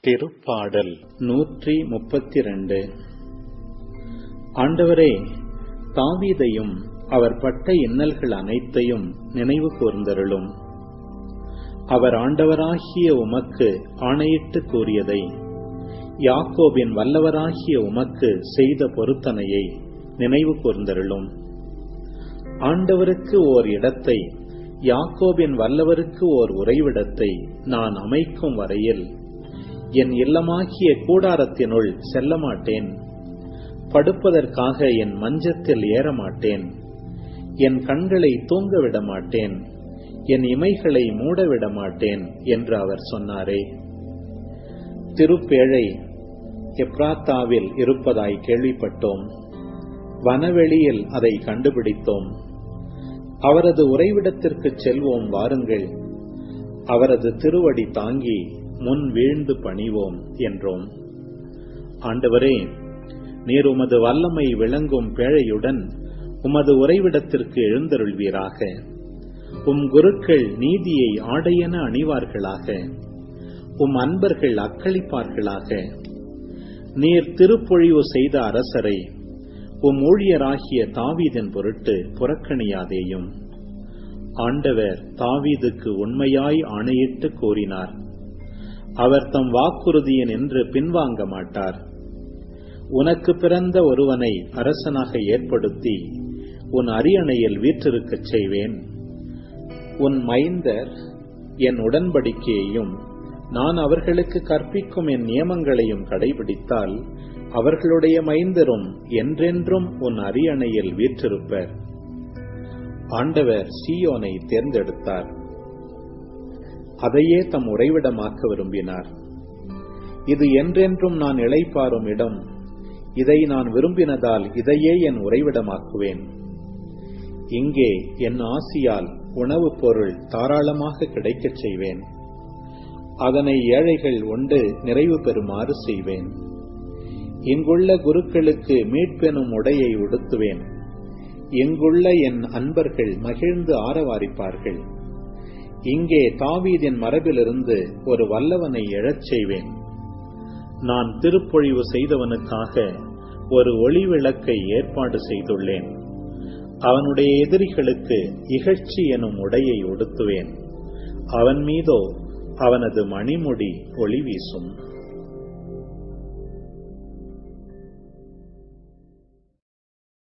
திருப்பாடல் நூற்றி முப்பத்தி ரெண்டு ஆண்டவரே தாவீதையும் அவர் பட்ட இன்னல்கள் அனைத்தையும் நினைவு கூர்ந்தருளும் அவர் ஆண்டவராகிய உமக்கு ஆணையிட்டு கூறியதை யாக்கோபின் வல்லவராகிய உமக்கு செய்த பொருத்தனையை நினைவு கூர்ந்தருளும் ஆண்டவருக்கு ஓர் இடத்தை யாக்கோபின் வல்லவருக்கு ஓர் உறைவிடத்தை நான் அமைக்கும் வரையில் என் இல்லமாகிய கூடாரத்தினுள் செல்ல மாட்டேன் படுப்பதற்காக என் மஞ்சத்தில் ஏறமாட்டேன் என் கண்களை தூங்க விட மாட்டேன் என் இமைகளை மூடவிட மாட்டேன் என்று அவர் சொன்னாரே திருப்பேழை எப்ராத்தாவில் இருப்பதாய் கேள்விப்பட்டோம் வனவெளியில் அதை கண்டுபிடித்தோம் அவரது உறைவிடத்திற்கு செல்வோம் வாருங்கள் அவரது திருவடி தாங்கி முன் வீழ்ந்து பணிவோம் என்றோம் ஆண்டவரே நீர் உமது வல்லமை விளங்கும் பேழையுடன் உமது உறைவிடத்திற்கு எழுந்தருள்வீராக உம் குருக்கள் நீதியை ஆடையென அணிவார்களாக உம் அன்பர்கள் அக்களிப்பார்களாக நீர் திருப்பொழிவு செய்த அரசரை உம் ஊழியராகிய தாவீதின் பொருட்டு புறக்கணியாதேயும் ஆண்டவர் தாவீதுக்கு உண்மையாய் ஆணையிட்டு கூறினார் அவர் தம் வாக்குறுதியின் என்று பின்வாங்க மாட்டார் உனக்கு பிறந்த ஒருவனை அரசனாக ஏற்படுத்தி உன் அரியணையில் வீற்றிருக்கச் செய்வேன் உன் மைந்தர் என் உடன்படிக்கையையும் நான் அவர்களுக்கு கற்பிக்கும் என் நியமங்களையும் கடைபிடித்தால் அவர்களுடைய மைந்தரும் என்றென்றும் உன் அரியணையில் வீற்றிருப்பர் ஆண்டவர் சியோனை தேர்ந்தெடுத்தார் அதையே தம் உறைவிடமாக்க விரும்பினார் இது என்றென்றும் நான் இளைப்பாறும் இடம் இதை நான் விரும்பினதால் இதையே என் உறைவிடமாக்குவேன் இங்கே என் ஆசியால் உணவுப் பொருள் தாராளமாக கிடைக்கச் செய்வேன் அதனை ஏழைகள் உண்டு நிறைவு பெறுமாறு செய்வேன் இங்குள்ள குருக்களுக்கு மீட்பெனும் உடையை உடுத்துவேன் இங்குள்ள என் அன்பர்கள் மகிழ்ந்து ஆரவாரிப்பார்கள் இங்கே தாவீதின் மரபிலிருந்து ஒரு வல்லவனை எழச் செய்வேன் நான் திருப்பொழிவு செய்தவனுக்காக ஒரு ஒளி விளக்கை ஏற்பாடு செய்துள்ளேன் அவனுடைய எதிரிகளுக்கு இகழ்ச்சி எனும் உடையை உடுத்துவேன் அவன் மீதோ அவனது மணிமுடி ஒளி வீசும்